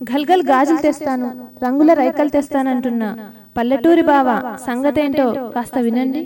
గల్గల్ గాజులు తెస్తాను రంగుల రైకలు తెస్తానంటున్నా పల్లెటూరి బావ సంగతేంటో కాస్త వినండి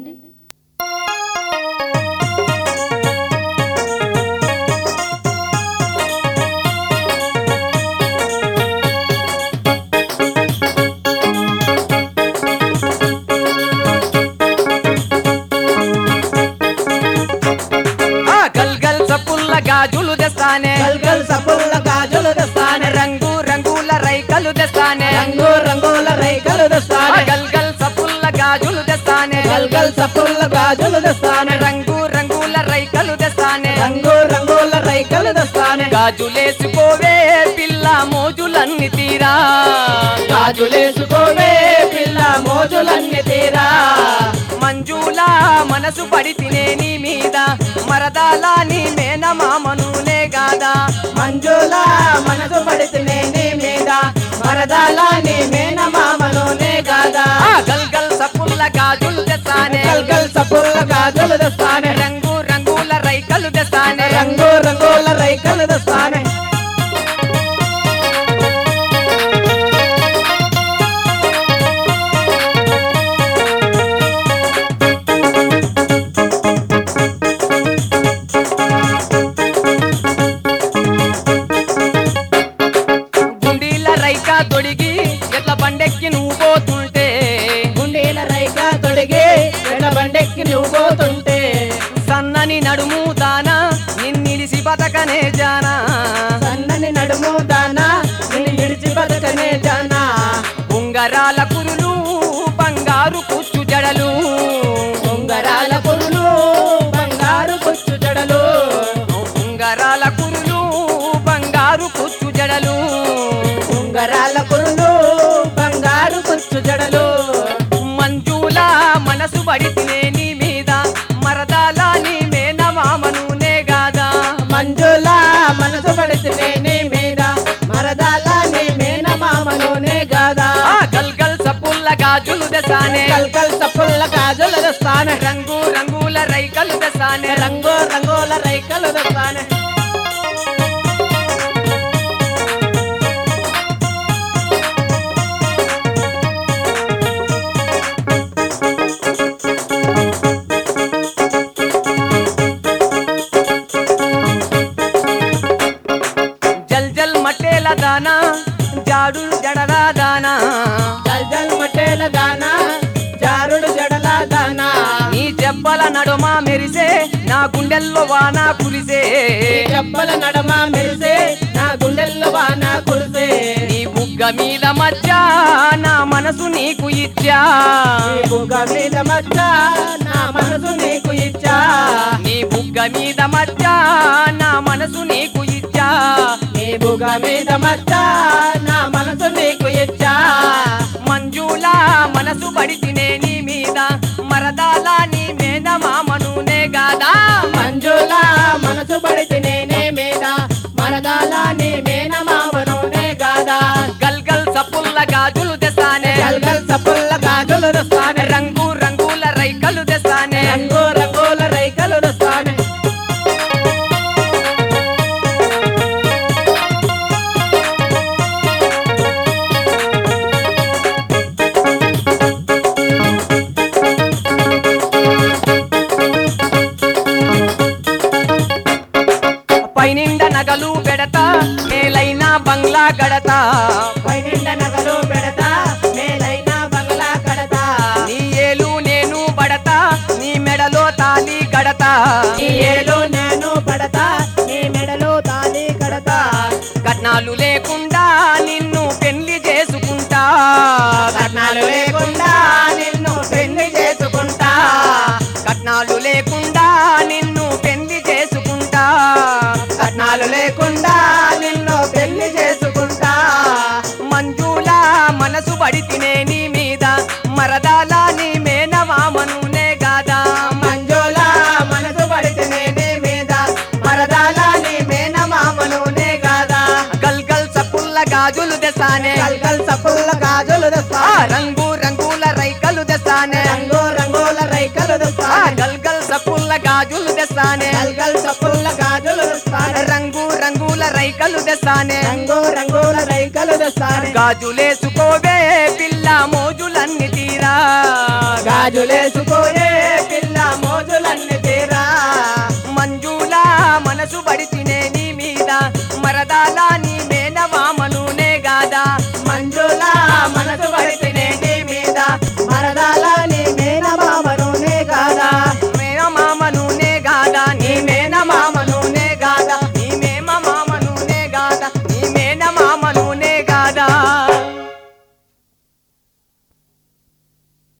ఆ గల్ గల్ సప్పుల్ల గాజులు తెస్తానే గల్గల్ సప్పుల్ల గాజులు తెస్తానే రంగు రంగుల రైకలు తెస్తానే రంగు రంగుల రైకలు ఆ తెస్తానే గల్ గల్ సప్పుల్ల గాజులు తెస్తానే గల్గల్ సప్పుల్ల గాజులు తెస్తానే రంగు రంగుల రైకలు తెస్తానే రంగు రంగుల రైకలు తెస్తానే గాజులేసుకోవే పిల్ల మోజులన్నీ తీరా గాజులేసుకోవే పిల్ల మోజులన్నీ తీరా మంజుల మనసు పడి తినే నీ మీద మరదాలా నీ మేనమామనులే గాదా మంజుల మనసు పడితేనే నీ మీద మరదాల నీ మేనమామలోనే కాదా ఆ గల్ గల్ సప్పుల్ల గాజులు తెస్తానే గల్గల్ సప్పుల్ల గాజులు తెస్తానే రంగు రంగుల రైకలు తెస్తానే రంగు రంగుల రైకలు తెస్తానే గుండీల రైక తొడిగి ఎట్ల బండెక్కి నువ్వు పోతుంటే గుండీల రైక తొడిగి ఎడ బండెక్కి నువ్వు పోతుంటే సన్నని నడుము దానా నిన్నిడిసి బతకనే జానా సన్నని నడుము దానా నిన్ను విడిచి బతకనే జానా ఉంగరాల కురులు బంగారు కుచ్చు జడలు ఉంగరాల పురులు బంగారు పుచ్చు జడలు ఉంగరాల కురులు బంగారు కుచ్చు జడలు ఉంగరాల పురులు బంగారు పుచ్చు జడలు మంజుల మనసు పడి తినే నీ మీద మరదాల నీ మేనమామనునే గాదా మంజుల మనసు పడితే నీ మీద మరదాల నీ మేనమామలోనే గాదా ఆ గల్ గల్ సప్పుల్ల గాజులు దసానే కల్కల్ సప్పుల్ల గాజులు తెస్తానే రంగు రంగుల రైకలు దసానే రంగు రంగుల రైకలు తెస్తానే జల్ జల్ మట్టేల దానా జాడు జడరా దానా జల్ జల్ మట్టేల దానా జారుడు జడల దానా నీ చెప్పల నడుమ మెరిసే నా గుండెల్లో వాన కురిసే ఈ చెప్పల నడమ మెరిసే నా గుండెల్లో వాన కురిసే నీ బుగ్గ మీద మధ్య నా మనసు నీకు ఇచ్చా ఈ బుగ్గ మీద మచ్చ నా మనసు నీకు ఇచ్చా నీ బుగ్గ మీద మధ్య నా మనసు నీకు ఇచ్చా నీ బుగ్గ మీద మచ్చ నా మనసు నీకు ఇచ్చా మంజుల మనసు పడి తినే నీ మీద మరదాల నీ మీద మామనునే గాదా మంజుల మనసు పడితే నేనే మీద మరదాల నీ మేన మామనునే గాదా గల్ గల్ సప్పుల్ల గాజులు తెస్తానే గల్గల్ సప్పుల్ల గాజులు రస్తానే రంగు రంగుల రైకలు తెస్తానే రంగు రంగుల రైకలు రస్తానే పైనిండ నగలు పెడతా నేలైన బంగ్లా గడతా పైనిండ నగలు పెడతా మేలైన బంగ్లా కడతా నీ ఏలు నేను పడతా నీ మెడలో తాలి గడతా ఈ ఏలు నేను పడతా నీ మెడలో తాళి కడతా కట్నాలు లేకుండా నిన్ను పెళ్లి చేసుకుంటా కట్నాలు లేకుండా నిన్ను పెళ్లి చేసుకుంటా కట్నాలు లేకుండా నిన్ను పెళ్లి చేసుకుంటా కట్నాలు లేకుండా నిన్ను పెళ్లి చేసుకుంటా మంజుల మనసు పడి తినే నీ మీద మరదాల నీ మేనవామనునే గాదా మంజుల మనసు పడితే నీ మీద మరదాల నీ మేన మామనునే కాదా గల్ గల్ సప్పుల్ల గాజులు తెస్తానే కల్కల్ సప్పుల్ల గాజులు తెస్తా ఆ రంగు రంగుల రైకలు తెస్తానే రంగు రంగుల రైకలు తెస్తా ఆ గల్ గల్ సప్పుల్ల గాజులు తెస్తానే కల్కల్ సప్పుల్ల గాజులు తెస్తా రంగు రంగుల రైకలు తెస్తానే రంగు రంగుల రైకలు తెస్తానే గాజులేసుకోవే పిల్ల మోజులన్నీ తీరా గాజులేసుకోయే